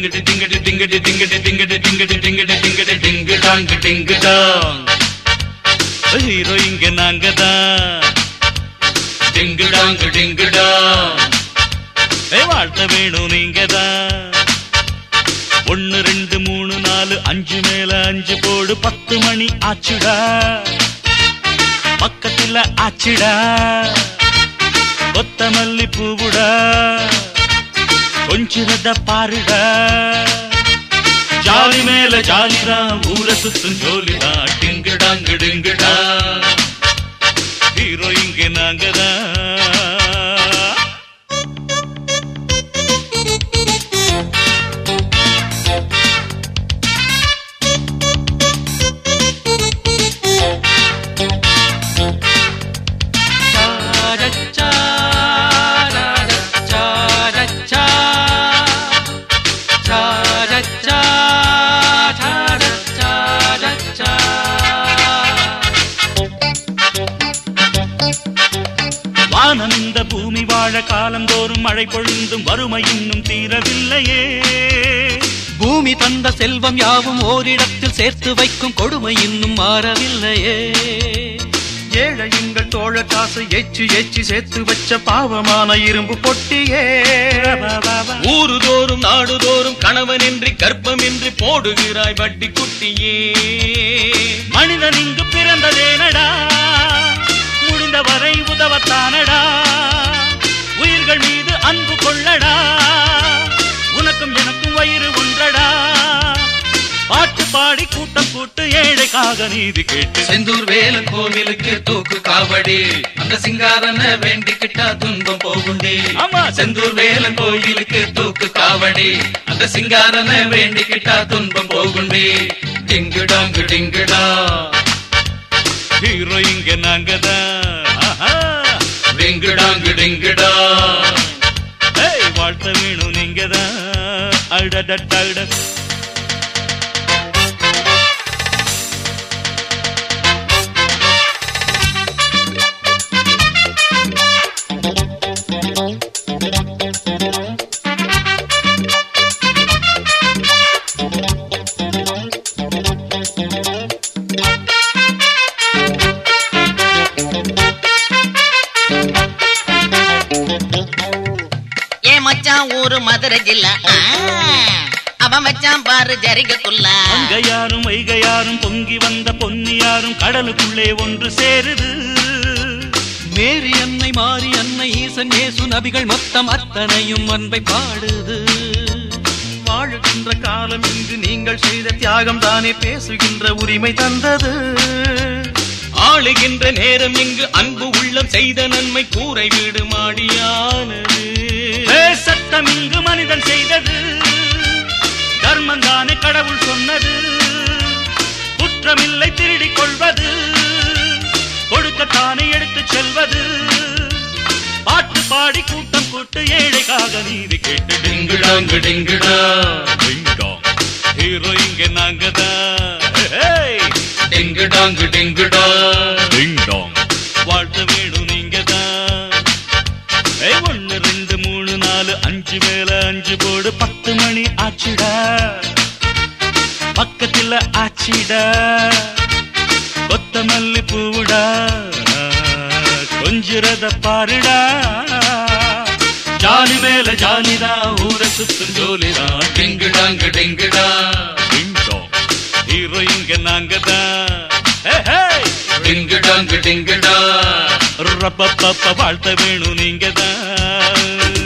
டிங்கடி டிங்கடி டிங்கடி டிங்கடி டிங்கடி டிங்கடி டிங்கடி டிங்கடி டிங்கு டாங்கு டிங்கு Tang hero இங்க நாங்க தான் டிங்கு டாங்கு டிங்கு டாங் ஏ வாழ்த்த வேணும் நீங்க தான் ஒன்னு ரெண்டு மூணு நாலு அஞ்சு மேல அஞ்சு போடு பத்து மணி ஆச்சுடா பக்கத்துல ஆச்சுடா கொத்தமல்லி பூவுடா கொஞ்சிரத பாருடா ஜாலி மேல ஜாலிடா ஊர சுத்தும் ஜோலிடா டிங்குடாங்கு டிங்குடா ஹீரோ இங்க நாங்கதான் வானம் இந்த பூமி வாழ காலந்தோறும் மழை பொழிந்தும் வறுமை இன்னும் தீரவில்லையே பூமி தந்த செல்வம் யாவும் ஓரிடத்தில் சேர்த்து வைக்கும் கொடுமை இன்னும் மாறவில்லையே ஏழை எங்கள் தோழ காசு எச்சு எச்சு சேர்த்து வச்ச பாவமான இரும்பு பொட்டியே ஊருதோறும் நாடுதோறும் கணவனின்றி கர்ப்பமின்றி போடுகிறாய் வட்டி குட்டியே மனிதன் இங்கு பிறந்ததேனடா முடிந்தவரை உதவத்தானடா உயிர்கள் மீது அன்பு கொள்ளடா உனக்கும் எனக்கும் வயிறு ஒன்றடா பாட்டு பாடி கூட்டம் கூட்டு ஏழைக்காக நீதி கேட்டு செந்தூர் வேலன் கோவிலுக்கு தூக்கு காவடி அந்த சிங்காரன வேண்டிக்கிட்டா துன்பம் போகுண்டி ஆமா செந்தூர் வேலன் கோயிலுக்கு தூக்கு காவடி அந்த சிங்காரன வேண்டிக்கிட்டா துன்பம் போகுண்டி டிங்கு டாங்கு டிங்குடா ஹீரோ இங்க நாங்கதான் ஆஹா. டிங்கு டாங்கு டிங்குடா ஏய், வாழ்த்த வேணும் நீங்கதான் அடடடட ஏ மச்சான் ஊரு மதுரை ஜில்லா ஆ, அவன் வச்சான் பாரு ஜரிகக்குள்ள அங்கையாரும் வைகையாரும் பொங்கி வந்த பொன்னியாரும் கடலுக்குள்ளே ஒன்று சேருது மேரி அன்னை மாரி அன்னை ஈசன் ஏசு நபிகள் மொத்தம் அத்தனையும் அன்பை பாடுது வாழுகின்ற காலம் இங்கு நீங்கள் செய்த தியாகம் தானே பேசுகின்ற உரிமை தந்தது ஆளுகின்ற நேரம் இங்கு அன்பு உள்ளம் செய்த நன்மை கூரை வீடு மாடியானது ஏ, சட்டம் இங்கு மனிதன் செய்தது தர்மம் தானே கடவுள் சொன்னது குற்றமில்லை திருடிக் கொள்வது கொடுக்கத்தானே எடுத்துச் செல்வது பாட்டு பாடி கூட்டம் கூட்டு ஏழைக்காக நீதி கேட்டு டிங்கு டாங்கு டிங்குடா ஹீரோ இங்க நாங்கதான் ஹே டிங்கு டாங்கு டிங்குடா டிங் டாங் வாழ்த்து வேணும் நீங்க தான் ஏய் ஒன்னு ரெண்டு மூணு நாலு அஞ்சு மேல அஞ்சு போடு பத்து மணி ஆச்சுடா பக்கத்துல ஆச்சிடா கொத்தமல்லி பூவுடா கொஞ்சிரத பாருடா ஜாலி மேல ஜாலிதா ஊரை சுத்தும் ஜோலிதா டிங்கு டாங்கு டிங்குடா டிங் டாங் ஹீரோ இங்க நாங்க தான் ஹே ஹே டிங்கு டாங்கு டிங்குடா ரப்பப்பப்ப வாழ்த்த வேணும் நீங்க தான்